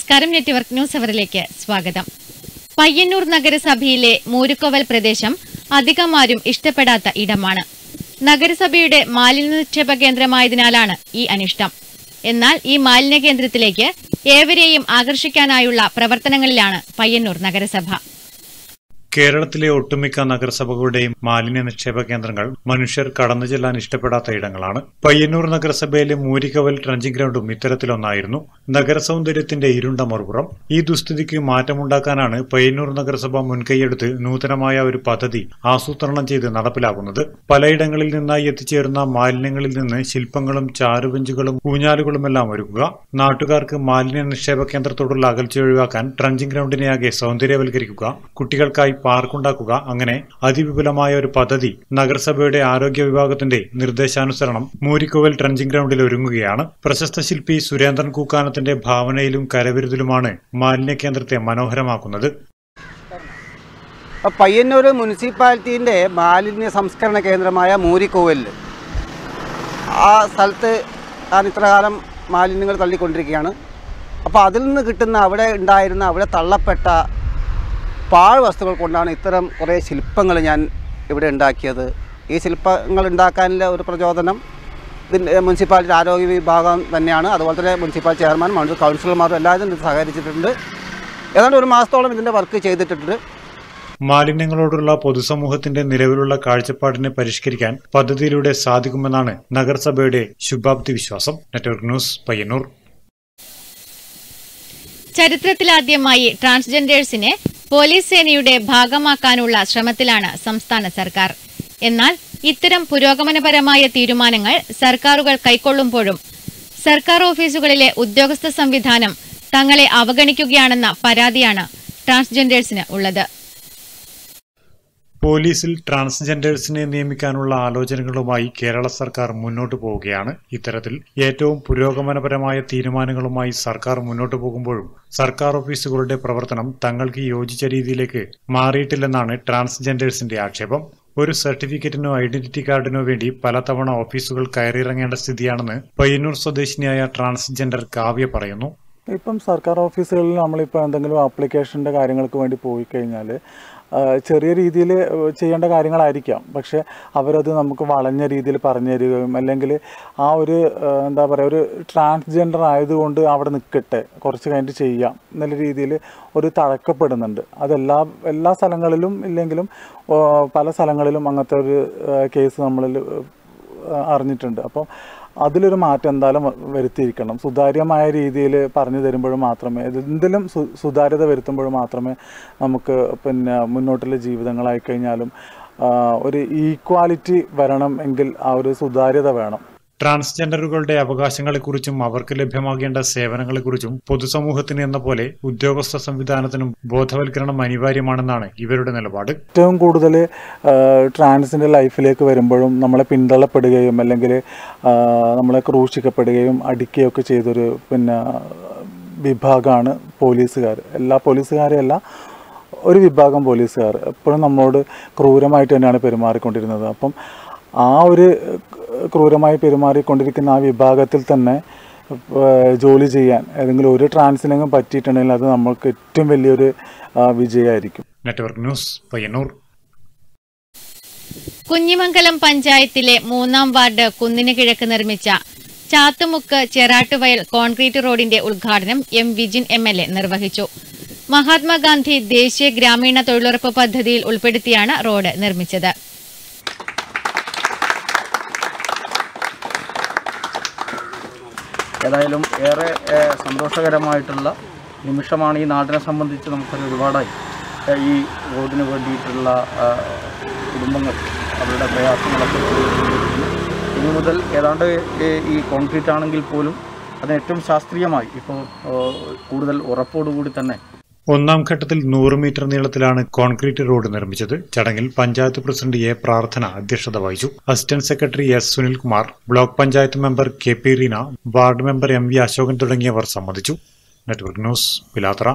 നമസ്കാരം network news അവറിലേക്ക് സ്വാഗതം പയ്യന്നൂർ നഗരസഭയിലെ മൂരുക്കോവൽ പ്രദേശം അധികമാരും ഇഷ്ടപ്പെടാത്ത ഇടമാണ് നഗരസഭയുടെ മാലിന്യ നിക്ഷേപ കേന്ദ്രമായതിനാലാണ് ഈ അനിഷ്ടം എന്നാൽ ഈ മാലിന്യ കേന്ദ്രത്തിലേക്ക് ഏവരെയും ആകർഷിക്കാനായുള്ള പ്രവർത്തനങ്ങളിലാണ് പയ്യന്നൂർ നഗരസഭ കേരളത്തിലെ ഒട്ടുമിക്ക നഗരസഭകളുടെയും മാലിന്യ നിക്ഷേപ കേന്ദ്രങ്ങൾ മനുഷ്യർ കടന്നു ചെല്ലാൻ ഇഷ്ടപ്പെടാത്ത ഇടങ്ങളാണ് പയ്യന്നൂർ നഗരസഭയിലെ മൂരിക്കവൽ ട്രഞ്ചിങ് ഗ്രൗണ്ടും ഇത്തരത്തിലൊന്നായിരുന്നു നഗരസൗന്ദര്യത്തിന്റെ ഇരുണ്ട മറുപുറം ഈ ദുസ്ഥിതിക്ക് മാറ്റമുണ്ടാക്കാനാണ് പയ്യന്നൂർ നഗരസഭ മുൻകൈയെടുത്ത് നൂതനമായ ഒരു പദ്ധതി ആസൂത്രണം ചെയ്ത് നടപ്പിലാക്കുന്നത് പലയിടങ്ങളിൽ നിന്നായി എത്തിച്ചേരുന്ന മാലിന്യങ്ങളിൽ നിന്ന് ശില്പങ്ങളും ചാരുബെഞ്ചുകളും ഊഞ്ഞാലുകളുമെല്ലാം ഒരുക്കുക നാട്ടുകാർക്ക് മാലിന്യ നിക്ഷേപ കേന്ദ്രത്തോടുള്ള അകൽച്ച ഒഴിവാക്കാൻ ട്രഞ്ചിങ് ഗ്രൗണ്ടിനെയാകെ സൗന്ദര്യവൽക്കരിക്കുക കുട്ടികൾക്കായി പാർക്കുണ്ടാക്കുക അങ്ങനെ അതിവിപുലമായ ഒരു പദ്ധതി നഗരസഭയുടെ ആരോഗ്യ വിഭാഗത്തിന്റെ നിർദ്ദേശാനുസരണം മൂരിക്കോവൽ ട്രഞ്ചിങ് ഗ്രൗണ്ടിൽ ഒരുങ്ങുകയാണ് പ്രശസ്ത ശില്പി സുരേന്ദ്രൻ കൂക്കാനത്തിന്റെ ഭാവനയിലും കരവിരുതിലുമാണ് മാലിന്യ കേന്ദ്രത്തെ മനോഹരമാക്കുന്നത് അപ്പോൾ പയ്യന്നൂർ മുനിസിപ്പാലിറ്റീൻ്റെ മാലിന്യ സംസ്കരണ കേന്ദ്രമായ മൂരിക്കോവലിൽ ആ സ്ഥലത്ത് ഞാൻ ഇത്ര കാലം മാലിന്യങ്ങൾ തള്ളിക്കൊണ്ടിരിക്കുകയാണ് അപ്പോൾ അതിൽ നിന്ന് കിട്ടുന്ന അവിടെ ഉണ്ടായിരുന്ന അവിടെ തള്ളപ്പെട്ട പാഴ് വസ്തുക്കൾ കൊണ്ടാണ് ഇത്തരം കുറേ ശില്പങ്ങൾ ഞാൻ ഇവിടെ ഉണ്ടാക്കിയത് ഈ ശില്പങ്ങൾ ഉണ്ടാക്കാനുള്ള ഒരു പ്രചോദനം ഇതിൻ്റെ മുനിസിപ്പാലിറ്റി ആരോഗ്യ വിഭാഗം തന്നെയാണ് അതുപോലെ തന്നെ മുനിസിപ്പാലിറ്റി ചെയർമാൻ മണ്ഡല കൗൺസിലർമാരും എല്ലാവരും ഇത് സഹകരിച്ചിട്ടുണ്ട് ഏതാണ്ട് ഒരു മാസത്തോളം ഇതിൻ്റെ വർക്ക് ചെയ്തിട്ടുണ്ട് മാലിന്യങ്ങളോടുള്ള പൊതുസമൂഹത്തിന്റെ നിലവിലുള്ള കാഴ്ചപ്പാടിനെ പരിഷ്കരിക്കാൻ പദ്ധതിയിലൂടെ സാധിക്കുമെന്നാണ് നഗരസഭയുടെ ശുഭാപ്തി വിശ്വാസം നെറ്റ്വർക്ക് ന്യൂസ് പയ്യന്നൂർ ചരിത്രത്തിലാദ്യമായി ട്രാൻസ്ജെൻഡേഴ്സിനെ പോലീസ് സേനയുടെ ഭാഗമാക്കാനുള്ള ശ്രമത്തിലാണ് സംസ്ഥാന സർക്കാർ എന്നാൽ ഇത്തരം പുരോഗമനപരമായ തീരുമാനങ്ങൾ സർക്കാരുകൾ കൈക്കൊള്ളുമ്പോഴും സർക്കാർ ഓഫീസുകളിലെ ഉദ്യോഗസ്ഥ സംവിധാനം തങ്ങളെ അവഗണിക്കുകയാണെന്ന പരാതിയാണ് ട്രാൻസ്ജെൻഡേഴ്സിന് ഉള്ളത് പോലീസിൽ ട്രാൻസ്ജെൻഡേഴ്സിനെ നിയമിക്കാനുള്ള ആലോചനകളുമായി കേരള സർക്കാർ മുന്നോട്ടു പോവുകയാണ് ഇത്തരത്തിൽ ഏറ്റവും പുരോഗമനപരമായ തീരുമാനങ്ങളുമായി സർക്കാർ മുന്നോട്ടു പോകുമ്പോഴും സർക്കാർ ഓഫീസുകളുടെ പ്രവർത്തനം തങ്ങൾക്ക് യോജിച്ച രീതിയിലേക്ക് മാറിയിട്ടില്ലെന്നാണ് ട്രാൻസ്ജെൻഡേഴ്സിന്റെ ആക്ഷേപം ഒരു സർട്ടിഫിക്കറ്റിനോ ഐഡന്റിറ്റി കാർഡിനോ വേണ്ടി പലതവണ ഓഫീസുകൾ കയറിയിറങ്ങേണ്ട സ്ഥിതിയാണെന്ന് പയ്യന്നൂർ സ്വദേശിനിയായ ട്രാൻസ്ജെൻഡർ കാവ്യ പറയുന്നു ഇപ്പം സർക്കാർ ഓഫീസുകളിൽ നമ്മളിപ്പോൾ എന്തെങ്കിലും ആപ്ലിക്കേഷൻ്റെ കാര്യങ്ങൾക്ക് വേണ്ടി പോയി കഴിഞ്ഞാൽ ചെറിയ രീതിയിൽ ചെയ്യേണ്ട കാര്യങ്ങളായിരിക്കാം പക്ഷേ അവരത് നമുക്ക് വളഞ്ഞ രീതിയിൽ പറഞ്ഞു തരികയും അല്ലെങ്കിൽ ആ ഒരു ആ, എന്താ പറയുക ഒരു ട്രാൻസ്ജെൻഡർ ആയതുകൊണ്ട് അവിടെ നിൽക്കട്ടെ കുറച്ച് കഴിഞ്ഞിട്ട് ചെയ്യാം എന്നുള്ള രീതിയിൽ ഒരു തഴക്കപ്പെടുന്നുണ്ട് അതെല്ലാ എല്ലാ സ്ഥലങ്ങളിലും ഇല്ലെങ്കിലും ഓ, പല സ്ഥലങ്ങളിലും അങ്ങനത്തെ ഒരു കേസ് നമ്മളിൽ ആ, അറിഞ്ഞിട്ടുണ്ട് അപ്പം അതിലൊരു മാറ്റം എന്തായാലും വ- വരുത്തിയിരിക്കണം സുതാര്യമായ രീതിയിൽ പറഞ്ഞു തരുമ്പോൾ മാത്രമേ എന്തിലും സു സുതാര്യത വരുത്തുമ്പോൾ മാത്രമേ നമുക്ക് പിന്നെ മുന്നോട്ടുള്ള ജീവിതങ്ങളായി കഴിഞ്ഞാലും ആ, ഒരു ഈക്വാലിറ്റി വരണം എങ്കിൽ ആ ഒരു സുതാര്യത വേണം ട്രാൻസ്ജെൻഡറുകളുടെ അവകാശങ്ങളെക്കുറിച്ചും അവർക്ക് ലഭ്യമാകേണ്ട സേവനങ്ങളെക്കുറിച്ചും പൊതുസമൂഹത്തിന് എന്ന പോലെ ഉദ്യോഗസ്ഥ സംവിധാനത്തിനും ബോധവൽക്കരണം അനിവാര്യമാണെന്നാണ് ഇവരുടെ നിലപാട് ഏറ്റവും കൂടുതൽ ട്രാൻസിൻ്റെ ലൈഫിലേക്ക് വരുമ്പോഴും നമ്മളെ പിന്തള്ളപ്പെടുകയും അല്ലെങ്കിൽ ആ, നമ്മളെ ക്രൂശിക്കപ്പെടുകയും അടിക്കുകയൊക്കെ ചെയ്തൊരു പിന്നെ വിഭാഗമാണ് പോലീസുകാർ എല്ലാ പോലീസുകാരെയും അല്ല ഒരു വിഭാഗം പോലീസുകാർ എപ്പോഴും നമ്മളോട് ക്രൂരമായിട്ട് തന്നെയാണ് പെരുമാറിക്കൊണ്ടിരുന്നത് അപ്പം ആ ഒരു ക്രൂരമായി പെരുമാറിക്കൊണ്ടിരിക്കുന്ന ആ വിഭാഗത്തിൽ തന്നെ ഏഹ്, ജോലി ചെയ്യാൻ ഏതെങ്കിലും ഒരു ട്രാൻസിനെങ്കിലും പറ്റിയിട്ടുണ്ടെങ്കിൽ അത് നമ്മൾക്ക് ഏറ്റവും വലിയൊരു ആ, വിജയമായിരിക്കും നെറ്റ്വർക്ക് ന്യൂസ് പയ്യന്നൂർ കുഞ്ഞിമംഗലം പഞ്ചായത്തിലെ മൂന്നാം വാർഡ് കുന്നിന് കിഴക്ക് നിർമ്മിച്ച ചാത്തുമുക്ക് ചെറാട്ടുവയൽ കോൺക്രീറ്റ് റോഡിന്റെ ഉദ്ഘാടനം M Vijin M L A നിർവഹിച്ചു മഹാത്മാഗാന്ധി ദേശീയ ഗ്രാമീണ തൊഴിലുറപ്പ് പദ്ധതിയിൽ ഉൾപ്പെടുത്തിയാണ് റോഡ് നിർമ്മിച്ചത് ഏതായാലും ഏറെ ഏഹ്, സന്തോഷകരമായിട്ടുള്ള നിമിഷമാണ് ഈ നാടിനെ സംബന്ധിച്ച് നമുക്കത് ഒരുപാടായി ഏഹ്, ഈ റോഡിന് വേണ്ടിയിട്ടുള്ള ആഹ്, കുടുംബങ്ങൾ അവരുടെ പ്രയാസങ്ങളൊക്കെ അനുഭവിച്ചുകൊണ്ടിരിക്കുന്നു. ഇനി മുതൽ ഏതാണ്ട് ഏഹ്, ഈ കോൺക്രീറ്റ് ആണെങ്കിൽ പോലും അതിന് ഏറ്റവും ശാസ്ത്രീയമായി ഇപ്പോൾ ഏഹ്, കൂടുതൽ ഉറപ്പോടുകൂടി തന്നെ ഒന്നാം ഘട്ടത്തിൽ നൂറ് മീറ്റർ നീളത്തിലാണ് കോൺക്രീറ്റ് റോഡ് നിർമ്മിച്ചത് ചടങ്ങിൽ പഞ്ചായത്ത് പ്രസിഡന്റ് എ പ്രാർത്ഥന അധ്യക്ഷത വഹിച്ചു assistant secretary S Sunilkumar block panchayat member K P Reena ward member M V Ashokan തുടങ്ങിയവർ സംബന്ധിച്ചു network news Pilathara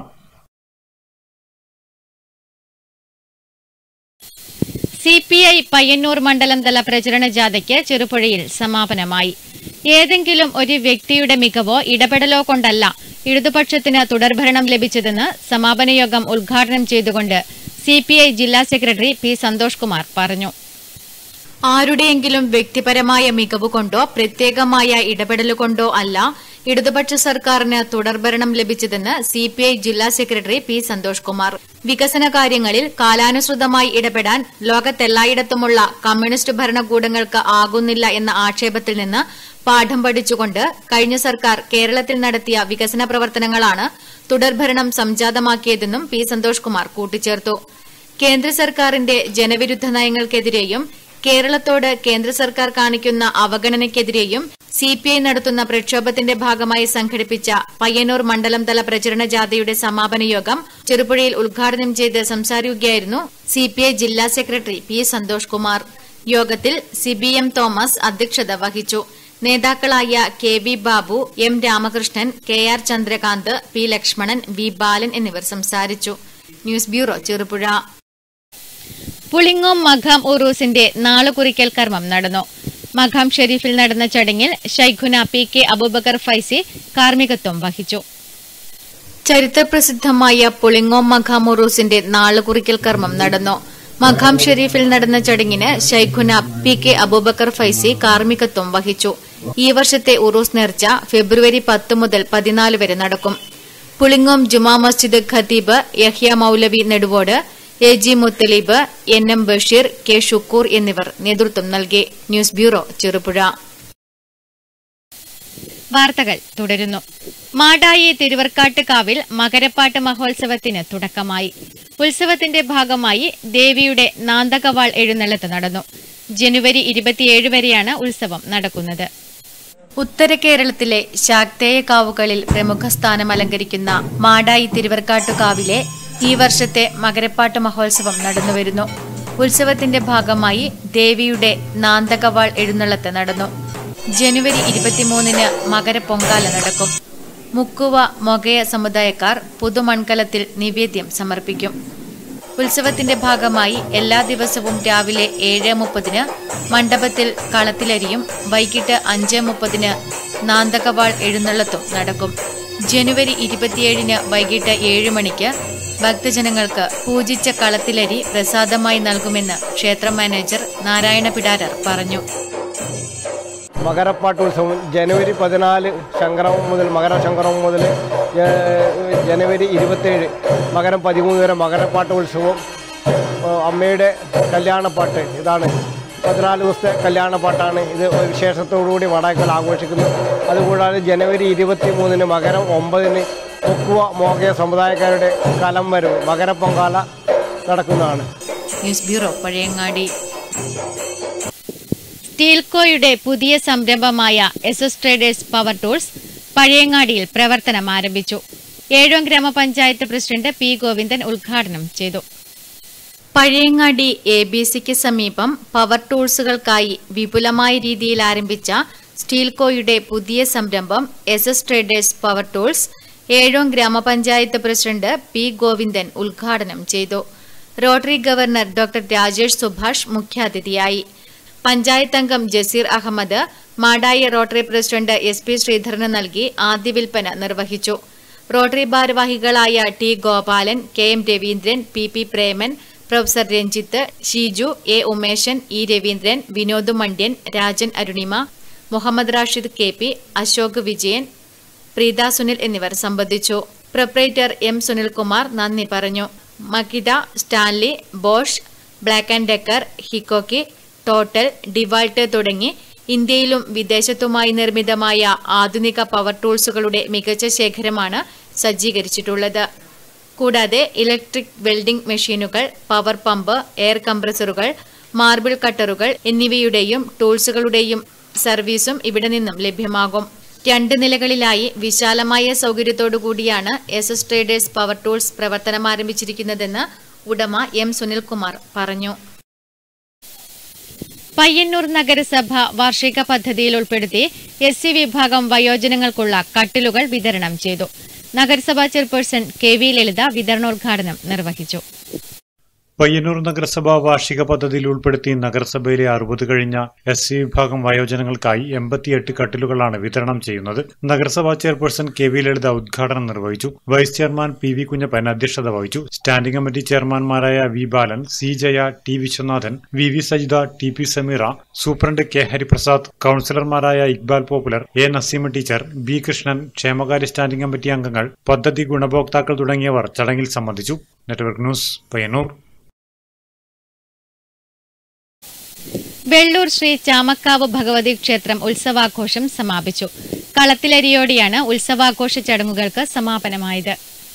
C P I Payyanur മണ്ഡലം തല പ്രചരണ ജാഥയ്ക്ക് ചെറുപുഴയിൽ സമാപനമായി ഏതെങ്കിലും ഒരു വ്യക്തിയുടെ മികവോ ഇടപെടലോ കൊണ്ടല്ല ഇടതുപക്ഷത്തിന് തുടർഭരണം ലഭിച്ചതെന്ന് സമാപന യോഗം ഉദ്ഘാടനം ചെയ്തുകൊണ്ട് സിപിഐ ജില്ലാ സെക്രട്ടറി പി സന്തോഷ് കുമാർ പറഞ്ഞു ആരുടെയെങ്കിലും വ്യക്തിപരമായ മികവ് കൊണ്ടോ പ്രത്യേകമായ ഇടപെടലുകൊണ്ടോ അല്ല ഇടതുപക്ഷ സർക്കാരിന് തുടർഭരണം ലഭിച്ചതെന്ന് സിപിഐ ജില്ലാ സെക്രട്ടറി പി സന്തോഷ് കുമാർ വികസന കാര്യങ്ങളിൽ കാലാനുസൃതമായി ഇടപെടാൻ ലോകത്തെല്ലായിടത്തുമുള്ള കമ്മ്യൂണിസ്റ്റ് ഭരണകൂടങ്ങൾക്ക് ആകുന്നില്ല എന്ന ആക്ഷേപത്തിൽ നിന്ന് പാഠം പഠിച്ചുകൊണ്ട് കഴിഞ്ഞ സർക്കാർ കേരളത്തിൽ നടത്തിയ വികസന പ്രവർത്തനങ്ങളാണ് തുടർഭരണം സംജാതമാക്കിയതെന്നും പി സന്തോഷ് കുമാർ കൂട്ടിച്ചേർത്തു കേന്ദ്ര സർക്കാരിന്റെ ജനവിരുദ്ധ നയങ്ങൾക്കെതിരെയും കേരളത്തോട് കേന്ദ്ര സർക്കാർ കാണിക്കുന്ന അവഗണനയ്ക്കെതിരെയും സിപിഐ നടത്തുന്ന പ്രക്ഷോഭത്തിന്റെ ഭാഗമായി സംഘടിപ്പിച്ച പയ്യന്നൂർ മണ്ഡലം തല പ്രചരണ ജാഥയുടെ സമാപന യോഗം ചെറുപുഴയിൽ ഉദ്ഘാടനം ചെയ്ത് സംസാരിക്കുകയായിരുന്നു സിപിഐ ജില്ലാ സെക്രട്ടറി പി സന്തോഷ് കുമാർ യോഗത്തിൽ സിബിഎം തോമസ് അധ്യക്ഷത വഹിച്ചു നേതാക്കളായ K V Babu M Ramakrishnan K R Chandrakanth P Lakshmanan V Balan എന്നിവർ സംസാരിച്ചു ന്യൂസ് ബ്യൂറോ ചെറുപുഴ പുളിങ്ങോം മഖാം ഉറൂസിന്റെ നാളുകുറിക്കൽ കർമ്മം നടന്നു മഖാം ഷെരീഫിൽ നടന്ന ചടങ്ങിൽ ഷൈഖുന പി കെ അബൂബക്കർ ഫൈസി കാർമ്മികത്വം വഹിച്ചു ചരിത്രപ്രസിദ്ധമായ പുളിങ്ങോം മഖാം ഉറൂസിന്റെ നാളുകുറിക്കൽ കർമ്മം നടന്നു മഖാം ഷെരീഫിൽ നടന്ന ചടങ്ങിന് ഷൈഖുന പി കെ അബൂബക്കർ ഫൈസി കാർമ്മികത്വം വഹിച്ചു ഈ വർഷത്തെ ഉറൂസ് നേർച്ച ഫെബ്രുവരി പത്ത് മുതൽ പതിനാല് വരെ നടക്കും പുളിങ്ങോം ജുമാ മസ്ജിദ് ഖത്തീബ് Yahya Moulavi Neduvode A G Muthaleeb N M Basheer K Shukoor എന്നിവർ നേതൃത്വം നൽകി ന്യൂസ് ബ്യൂറോ ചെറുപുഴ വാർത്തകൾ തുടരുന്നു മാടായി തിരുവർക്കാട്ടുകാവിൽ മകരപ്പാട്ട് മഹോത്സവത്തിന് തുടക്കമായി ഉത്സവത്തിന്റെ ഭാഗമായി ദേവിയുടെ നാന്തകവാൾ എഴുന്നള്ളത്ത് നടന്നു ജനുവരി ഇരുപത്തിയേഴ് വരെയാണ് ഉത്സവം നടക്കുന്നത് ഉത്തര കേരളത്തിലെ ശാക്തേയ കാവുകളിൽ പ്രമുഖ സ്ഥാനം അലങ്കരിക്കുന്ന മാടായി തിരുവർക്കാട്ടുകാവിലെ ഈ വർഷത്തെ മകരപ്പാട്ട് മഹോത്സവം നടന്നുവരുന്നു ഉത്സവത്തിന്റെ ഭാഗമായി ദേവിയുടെ നാന്തകവാൾ എഴുന്നള്ളത്ത് നടന്നു ജനുവരി ഇരുപത്തിമൂന്നിന് മകരപ്പൊങ്കാല നടക്കും മുക്കുവ മൊഗയ സമുദായക്കാർ പുതുമൺകലത്തിൽ നിവേദ്യം സമർപ്പിക്കും ഉത്സവത്തിന്റെ ഭാഗമായി എല്ലാ ദിവസവും രാവിലെ ഏഴ് മുപ്പതിന് മണ്ഡപത്തിൽ കളത്തിലരിയും വൈകിട്ട് അഞ്ച് മുപ്പതിന് നാന്തകവാൾ എഴുന്നള്ളത്തും നടക്കും ജനുവരി ഇരുപത്തിയേഴിന് വൈകിട്ട് ഏഴ് മണിക്ക് ഭക്തജനങ്ങൾക്ക് പൂജിച്ച കളത്തിലരി പ്രസാദമായി നൽകുമെന്ന് ക്ഷേത്ര മാനേജർ നാരായണ പിടാരർ പറഞ്ഞു മകരപ്പാട്ട് ഉത്സവം ജനുവരി പതിനാല് ശങ്കരം മുതൽ മകരശങ്കരം മുതൽ ജ- ജനുവരി ഇരുപത്തേഴ് മകരം പതിമൂന്ന് വരെ മകരപ്പാട്ട് ഉത്സവം ആ, അമ്മയുടെ കല്യാണപ്പാട്ട് ഇതാണ് പതിനാല് ദിവസത്തെ കല്യാണപ്പാട്ടാണ് ഇത് വിശേഷത്തോടുകൂടി വടാക്കൽ ആഘോഷിക്കുന്നു അതുകൂടാതെ ജനുവരി ഇരുപത്തി മൂന്നിന് മകരം ഒമ്പതിന് മുക്കുവ മോകയ സമുദായക്കാരുടെ കലം വരവ് മകരപ്പൊങ്കാല നടക്കുന്നതാണ് ന്യൂസ് ബ്യൂറോ പഴയങ്ങാടി സ്റ്റീൽകോയുടെ പുതിയ സംരംഭമായ എസ് ട്രേഡേഴ്സ് പവർ ടൂൾസ് പഴയങ്ങാടിയിൽ പ്രവർത്തനം ആരംഭിച്ചു ഏഴോം ഗ്രാമപഞ്ചായത്ത് പ്രസിഡന്റ് പി ഗോവിന്ദൻ ഉദ്ഘാടനം ചെയ്തു പഴയങ്ങാടി എ ബി സിക്ക് സമീപം പവർ ടൂൾസുകൾക്കായി വിപുലമായ രീതിയിൽ ആരംഭിച്ച സ്റ്റീൽകോയുടെ പുതിയ സംരംഭം S S traders power tools Ezhome grama panchayat president P Govindan ഉദ്ഘാടനം ചെയ്തു rotary governor doctor Rajesh Subhash മുഖ്യാതിഥിയായി പഞ്ചായത്ത് അംഗം Jaseer Ahmed Madayi rotary president S P ശ്രീധരന് നൽകി ആദ്യ വിൽപ്പന നിർവഹിച്ചു റോട്ടറി ഭാരവാഹികളായ T Gopalan K M Raveendran P P Preman professor Ranjith Sheeju A Umeshan E Raveendran Vinod Mandyan Rajan Arunima Muhammed Rashid K P Ashok Vijayan Preetha Sunil എന്നിവർ സംബന്ധിച്ചു പ്രൊപ്പറേറ്റർ എം സുനിൽകുമാർ നന്ദി പറഞ്ഞു Makita Stanley Bosch Black and Decker Hikoki Total Dewalt തുടങ്ങി ഇന്ത്യയിലും വിദേശത്തുമായി നിർമ്മിതമായ ആധുനിക പവർ ടൂൾസുകളുടെ മികച്ച ശേഖരമാണ് സജ്ജീകരിച്ചിട്ടുള്ളത് കൂടാതെ ഇലക്ട്രിക് വെൽഡിംഗ് മെഷീനുകൾ പവർ പമ്പ് എയർ കംപ്രസറുകൾ മാർബിൾ കട്ടറുകൾ എന്നിവയുടെയും ടൂൾസുകളുടെയും സർവീസും ഇവിടെ നിന്നും ലഭ്യമാകും രണ്ട് നിലകളിലായി വിശാലമായ സൗകര്യത്തോടു കൂടിയാണ് S S traders power tools പ്രവർത്തനം ആരംഭിച്ചിരിക്കുന്നതെന്ന് ഉടമ എം സുനിൽകുമാർ പറഞ്ഞു പയ്യന്നൂർ നഗരസഭ വാർഷിക പദ്ധതിയിൽ ഉൾപ്പെടുത്തി എസ് സി വിഭാഗം വയോജനങ്ങൾക്കുള്ള കട്ടിലുകൾ വിതരണം ചെയ്തു നഗരസഭാ ചെയർപേഴ്സൺ കെ വി ലളിത വിതരണോദ്ഘാടനം നിർവഹിച്ചു പയ്യന്നൂർ നഗരസഭ വാർഷിക പദ്ധതിയിൽ ഉൾപ്പെടുത്തി നഗരസഭയിലെ അറുപത് കഴിഞ്ഞ എസ് സി വിഭാഗം വയോജനങ്ങൾക്കായി എൺപത്തിയെട്ട് കട്ടിലുകളാണ് വിതരണം ചെയ്യുന്നത് നഗരസഭാ ചെയർപേഴ്സൺ കെ വി ലളിത ഉദ്ഘാടനം നിർവഹിച്ചു vice chairman P V Kunhappan അധ്യക്ഷത വഹിച്ചു സ്റ്റാൻഡിംഗ് കമ്മിറ്റി ചെയർമാൻമാരായ V Balan C Jaya T Viswanathan V V Sajitha T P Sameera superintendent K Hariprasad കൌൺസിലർമാരായ Iqbal Popular A Naseema teacher B Krishnan ക്ഷേമകാര്യ സ്റ്റാൻഡിംഗ് കമ്മിറ്റി അംഗങ്ങൾ പദ്ധതി ഗുണഭോക്താക്കൾ തുടങ്ങിയവർ ചടങ്ങിൽ സംബന്ധിച്ചു നെറ്റ്വർക്ക് ന്യൂസ് പയ്യന്നൂർ വെള്ളൂർ ശ്രീ ചാമക്കാവ് ഭഗവതി ക്ഷേത്രം ഉത്സവാഘോഷം സമാപിച്ചു കളത്തിലരിയോടെയാണ് ഉത്സവാഘോഷ ചടങ്ങുകൾക്ക് സമാപനമായത്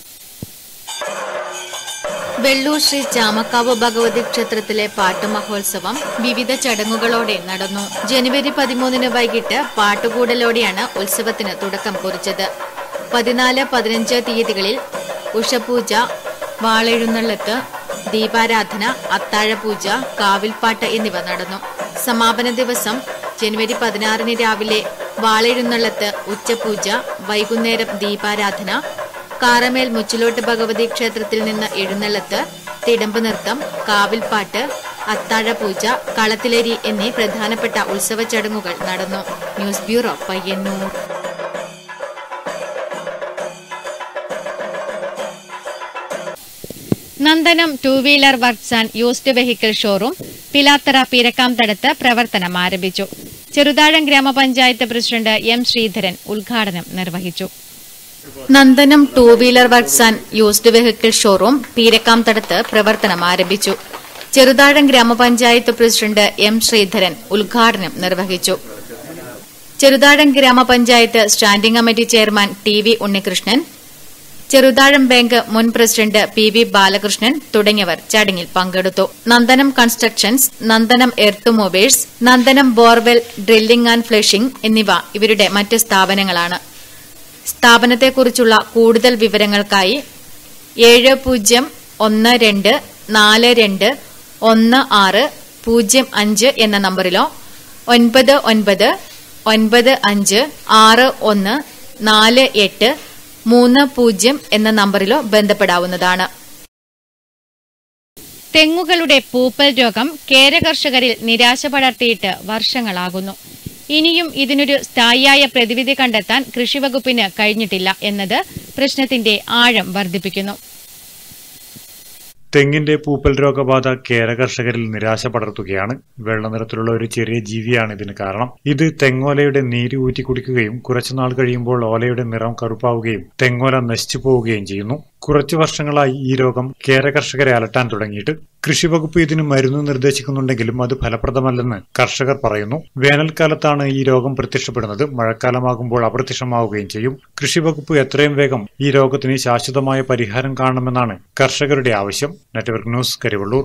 വെള്ളൂർ ശ്രീ ചാമക്കാവ് ഭഗവതി ക്ഷേത്രത്തിലെ പാട്ടുമഹോത്സവം വിവിധ ചടങ്ങുകളോടെ നടന്നു ജനുവരി പതിമൂന്നിന് വൈകിട്ട് പാട്ടുകൂടലോടെയാണ് ഉത്സവത്തിന് തുടക്കം കുറിച്ചത് പതിനാല് പതിനഞ്ച് തീയതികളിൽ ഉഷപൂജ വാളെഴുന്നള്ളത്ത് ദീപാരാധന അത്താഴപൂജ കാവിൽപ്പാട്ട് എന്നിവ നടന്നു സമാപന ദിവസം ജനുവരി പതിനാറിന് രാവിലെ വാളെഴുന്നള്ളത്ത് ഉച്ചപൂജ വൈകുന്നേരം ദീപാരാധന കാറമേൽ മുച്ചിലോട്ട് ഭഗവതി ക്ഷേത്രത്തിൽ നിന്ന് എഴുന്നള്ളത്ത് തിടമ്പ് നൃത്തം കാവിൽപ്പാട്ട് അത്താഴപൂജ കളത്തിലരി എന്നീ പ്രധാനപ്പെട്ട ഉത്സവ ചടങ്ങുകൾ നടന്നു news bureau Payyanur Nandanam two wheeler works and used vehicle showroom Pilathara പീരക്കാംതടത്ത് പ്രവർത്തനം ആരംഭിച്ചു ചെറുതാഴം ഗ്രാമപഞ്ചായത്ത് പ്രസിഡന്റ് എം ശ്രീധരൻ ഉദ്ഘാടനം നിർവഹിച്ചു Nandanam two wheeler works and used vehicle showroom പീരക്കാംതടത്ത് പ്രവർത്തനം ആരംഭിച്ചു ചെറുതാഴം ഗ്രാമപഞ്ചായത്ത് പ്രസിഡന്റ് എം ശ്രീധരൻ ഉദ്ഘാടനം നിർവഹിച്ചു Cheruthazham grama panchayat standing committee chairman T V Unnikrishnan Cheruthazham bank മുൻ പ്രസിഡന്റ് പി വി ബാലകൃഷ്ണൻ തുടങ്ങിയവർ ചടങ്ങിൽ പങ്കെടുത്തു Nandanam constructions Nandanam earth movers Nandanam borewell drilling and flushing എന്നിവ ഇവരുടെ മറ്റ് സ്ഥാപനങ്ങളാണ് സ്ഥാപനത്തെക്കുറിച്ചുള്ള കൂടുതൽ വിവരങ്ങൾക്കായി ഏഴ് പൂജ്യം ഒന്ന് രണ്ട് നാല് രണ്ട് ഒന്ന് ആറ് പൂജ്യം അഞ്ച് എന്ന നമ്പറിലോ ഒൻപത് ഒൻപത് ഒൻപത് അഞ്ച് ആറ് ഒന്ന് നാല് എട്ട് മൂന്ന് പൂജ്യം എന്ന നമ്പറിലോ ബന്ധപ്പെടാവുന്നതാണ് തെങ്ങുകളുടെ പൂപ്പൽ രോഗം കേര കർഷകരിൽ നിരാശ പടർത്തിയിട്ട് വർഷങ്ങളാകുന്നു ഇനിയും ഇതിനൊരു സ്ഥായിയായ പ്രതിവിധി കണ്ടെത്താൻ കൃഷിവകുപ്പിന് കഴിഞ്ഞിട്ടില്ല എന്നത് പ്രശ്നത്തിന്റെ ആഴം വർദ്ധിപ്പിക്കുന്നു തെങ്ങിന്റെ പൂപ്പൽ രോഗബാധ കേര കർഷകരിൽ നിരാശ പടർത്തുകയാണ് വെള്ള നിറത്തിലുള്ള ഒരു ചെറിയ ജീവിയാണ് ഇതിന് കാരണം ഇത് തെങ്ങോലയുടെ നീര് ഊറ്റി കുടിക്കുകയും കുറച്ചുനാൾ കഴിയുമ്പോൾ ഓലയുടെ നിറം കറുപ്പാവുകയും തെങ്ങോല നശിച്ചു പോവുകയും ചെയ്യുന്നു കുറച്ചു വർഷങ്ങളായി ഈ രോഗം കേര കർഷകരെ അലട്ടാൻ തുടങ്ങിയിട്ട് കൃഷിവകുപ്പ് ഇതിന് മരുന്ന് നിർദ്ദേശിക്കുന്നുണ്ടെങ്കിലും അത് ഫലപ്രദമല്ലെന്ന് കർഷകർ പറയുന്നു വേനൽക്കാലത്താണ് ഈ രോഗം പ്രത്യക്ഷപ്പെടുന്നത് മഴക്കാലമാകുമ്പോൾ അപ്രത്യക്ഷമാവുകയും ചെയ്യും കൃഷിവകുപ്പ് എത്രയും വേഗം ഈ രോഗത്തിന് ശാശ്വതമായ പരിഹാരം കാണണമെന്നാണ് കർഷകരുടെ ആവശ്യം network news Karivellur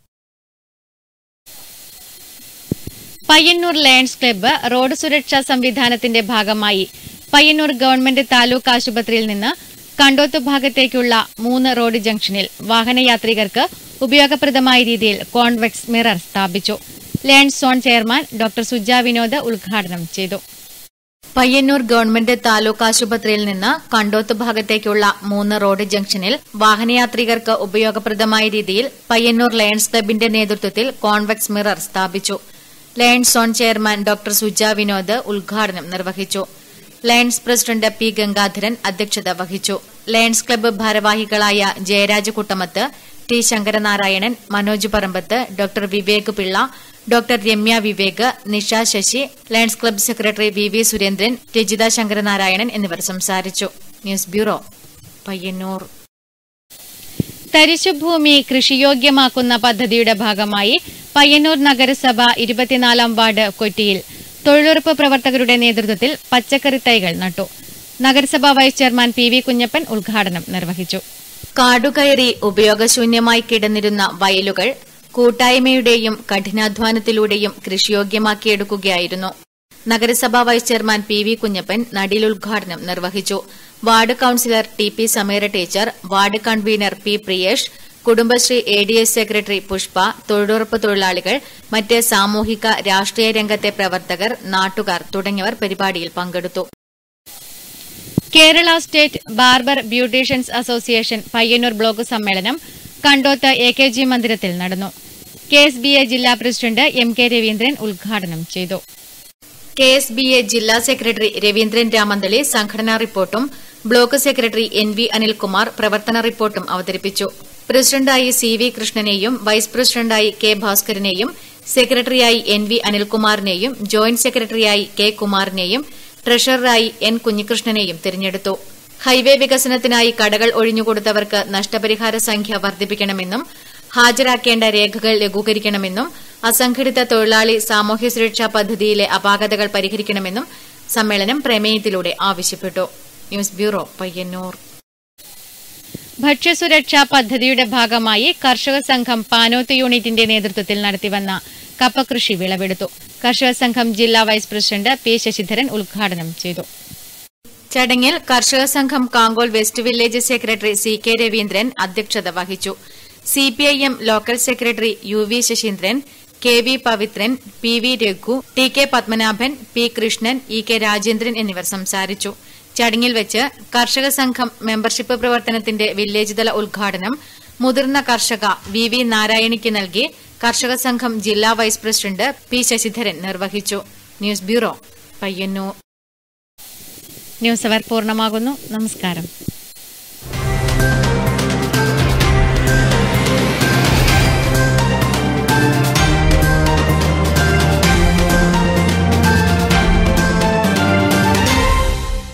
Payyanur lions club road സുരക്ഷാ സംവിധാനത്തിന്റെ ഭാഗമായി പയ്യന്നൂർ ഗവൺമെന്റ് താലൂക്ക് ആശുപത്രിയിൽ നിന്ന് കണ്ടോത്ത് ഭാഗത്തേക്കുള്ള മൂന്ന് റോഡ് ജംഗ്ഷനിൽ വാഹനയാത്രികർക്ക് ഉപയോഗപ്രദമായ രീതിയിൽ കോൺവെക്സ് മിറർ സ്ഥാപിച്ചു lions zone chairman doctor Suja Vinod ഉദ്ഘാടനം ചെയ്തു പയ്യന്നൂർ ഗവൺമെന്റ് താലൂക്ക് ആശുപത്രിയിൽ നിന്ന് കണ്ടോത്ത് ഭാഗത്തേക്കുള്ള മൂന്ന് റോഡ് ജംഗ്ഷനിൽ വാഹനയാത്രികർക്ക് ഉപയോഗപ്രദമായ രീതിയിൽ പയ്യന്നൂർ ലയൺസ് ക്ലബിന്റെ നേതൃത്വത്തിൽ കോൺവെക്സ് മിറർ സ്ഥാപിച്ചു lions zone chairman doctor Suja Vinod ഉദ്ഘാടനം നിർവഹിച്ചു ലയൺസ് പ്രസിഡന്റ് പി ഗംഗാധരൻ അധ്യക്ഷത വഹിച്ചു ലയൺസ് ക്ലബ്ബ് ഭാരവാഹികളായ Jayaraj Kuttamath T Sankaranarayanan Manoj Parambath doctor Vivek Pillai doctor Ramya Vivek Nisha Sasi lions club secretary V V Surendran Rajitha Sankaranarayanan എന്നിവർ സംസാരിച്ചു ന്യൂസ് ബ്യൂറോ പയ്യന്നൂർ തരിശുഭൂമി കൃഷിയോഗ്യമാക്കുന്ന പദ്ധതിയുടെ ഭാഗമായി പയ്യന്നൂർ നഗരസഭ ഇരുപത്തിനാലാം വാർഡ് കൊറ്റിയിൽ തൊഴിലുറപ്പ് പ്രവർത്തകരുടെ നേതൃത്വത്തിൽ പച്ചക്കറി തൈകൾ നട്ടു നഗരസഭാ vice chairman P V Kunhappan ഉദ്ഘാടനം നിർവഹിച്ചു കാടുകയറി ഉപയോഗശൂന്യമായി കിടന്നിരുന്ന വയലുകൾ കൂട്ടായ്മയുടെയും കഠിനാധ്വാനത്തിലൂടെയും കൃഷിയോഗ്യമാക്കിയെടുക്കുകയായിരുന്നു നഗരസഭാ vice chairman P V Kunhappan നടീലുദ്ഘാടനം നിർവഹിച്ചു ward councillor T P Sameera teacher ward convener P Priyesh Kudumbashree A D S secretary Pushpa തൊഴിലുറപ്പ് തൊഴിലാളികൾ മറ്റ് സാമൂഹിക രാഷ്ട്രീയ രംഗത്തെ പ്രവർത്തകർ നാട്ടുകാർ തുടങ്ങിയവർ പരിപാടിയിൽ പങ്കെടുത്തു Kerala state barber beauticians association Payyanur block സമ്മേളനം കണ്ടോത്ത് എ കെ ജി മന്ദിരത്തിൽ നടന്നു കെ എസ് ബി എ ജില്ലാ പ്രസിഡന്റ് എം കെ രവീന്ദ്രൻ ഉദ്ഘാടനം ചെയ്തു കെ എസ് ബി എ ജില്ലാ സെക്രട്ടറി രവീന്ദ്രൻ രാമന്തളി സംഘടനാ റിപ്പോർട്ടും block secretary N V Anilkumar പ്രവർത്തന റിപ്പോർട്ടും അവതരിപ്പിച്ചു പ്രസിഡന്റായി സി വി കൃഷ്ണനെയും വൈസ് പ്രസിഡന്റായി കെ ഭാസ്കരനെയും സെക്രട്ടറിയായി എൻ വി അനിൽകുമാറിനെയും ജോയിന്റ് സെക്രട്ടറിയായി കെ കുമാറിനെയും ട്രഷററായി എൻ കുഞ്ഞികൃഷ്ണനെയും തിരഞ്ഞെടുത്തു ഹൈവേ വികസനത്തിനായി കടകൾ ഒഴിഞ്ഞുകൊടുത്തവർക്ക് നഷ്ടപരിഹാര സംഖ്യ വർദ്ധിപ്പിക്കണമെന്നും ഹാജരാക്കേണ്ട രേഖകൾ ലഘൂകരിക്കണമെന്നും അസംഘടിത തൊഴിലാളി സാമൂഹ്യ സുരക്ഷാ പദ്ധതിയിലെ അപാകതകൾ പരിഹരിക്കണമെന്നും സമ്മേളനം പ്രമേയത്തിലൂടെ ആവശ്യപ്പെട്ടു ന്യൂസ് ബ്യൂറോ പയ്യന്നൂർ ഭക്ഷ്യസുരക്ഷാ പദ്ധതിയുടെ ഭാഗമായി കർഷക സംഘം പാനോത്ത് യൂണിറ്റിന്റെ നേതൃത്വത്തിൽ നടത്തിവന്ന കപ്പകൃഷി വിളവെടുത്തു കർഷക സംഘം ജില്ലാ വൈസ് പ്രസിഡന്റ് പി ശശിധരൻ ഉദ്ഘാടനം ചെയ്തു ചടങ്ങിൽ കർഷക സംഘം Kankol west village secretary C K Raveendran അധ്യക്ഷത വഹിച്ചു CPIM local secretary U V Sasindran K V Pavithran P V Raghu T K Padmanabhan P Krishnan E K Rajendran എന്നിവർ സംസാരിച്ചു ചടങ്ങിൽ വെച്ച് കർഷക സംഘം മെമ്പർഷിപ്പ് പ്രവർത്തനത്തിന്റെ വില്ലേജ് തല ഉദ്ഘാടനം മുതിർന്ന കർഷക വി വി നാരായണിക്ക് നൽകി കർഷക സംഘം ജില്ലാ വൈസ് പ്രസിഡന്റ് പി ശശിധരൻ നിർവഹിച്ചു news bureau Payyanur news hour പൂർണ്ണമാകുന്നു നമസ്കാരം